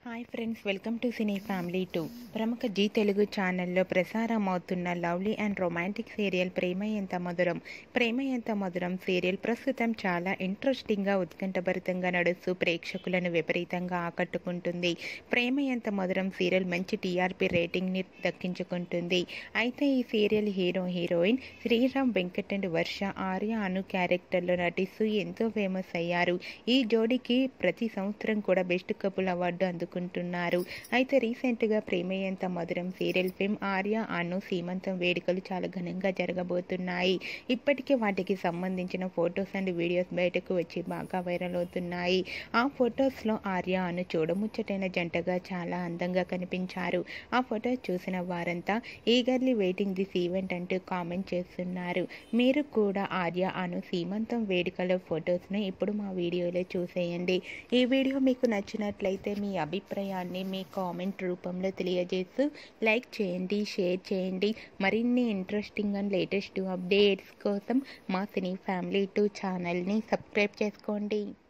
hi friends welcome to cine family two ప్రముఖ జీ తెలుగు ఛానల్లో ప్రసారం అవుతున్న lovely and romantic serial Prema Entha Madhuram ప్రేమ ఎంత మధురం సీరియల్ ప్రస్తుతం చాలా ఇంట్రెస్టింగ్గా ఉత్కంఠభరితంగా నడుస్తూ ప్రేక్షకులను విపరీతంగా ఆకట్టుకుంటుంది ప్రేమ ఎంత మధురం సీరియల్ మంచి టీఆర్పీ రేటింగ్ని దక్కించుకుంటుంది అయితే ఈ serial hero heroine Sriram Venkat and Varsha Arya Anu క్యారెక్టర్లో నటిస్తూ ఎంతో ఫేమస్ అయ్యారు ఈ జోడీకి ప్రతి సంవత్సరం కూడా బెస్ట్ కపుల్ అవార్డు అందుకుంటున్నారు అయితే రీసెంట్గా ప్రేమయంత మధురం సీరియల్ ఫిల్మ్ ఆర్య అను సీమంతం వేడుకలు చాలా ఘనంగా జరగబోతున్నాయి ఇప్పటికే వాటికి సంబంధించిన ఫొటోస్ అండ్ వీడియోస్ బయటకు వచ్చి బాగా వైరల్ అవుతున్నాయి ఆ ఫొటోస్లో ఆర్య అను చూడముచ్చటైన జంటగా చాలా అందంగా కనిపించారు ఆ ఫొటోస్ చూసిన వారంతా ఈగర్లీ వెయిటింగ్ దిస్ ఈవెంట్ అంటూ కామెంట్ చేస్తున్నారు మీరు కూడా ఆర్య అను సీమంతం వేడుకల ఫొటోస్ను ఇప్పుడు మా వీడియోలో చూసేయండి ఈ వీడియో మీకు నచ్చినట్లయితే మీ అభిప్రాయాన్ని మీ కామెంట్ రూపంలో తెలియజేస్తూ లైక్ చేయండి షేర్ చేయండి మరిన్ని ఇంట్రెస్టింగ్ అండ్ లేటెస్ట్ అప్డేట్స్ కోసం మా సినీ ఫ్యామిలీ టూ ఛానల్ని సబ్స్క్రైబ్ చేసుకోండి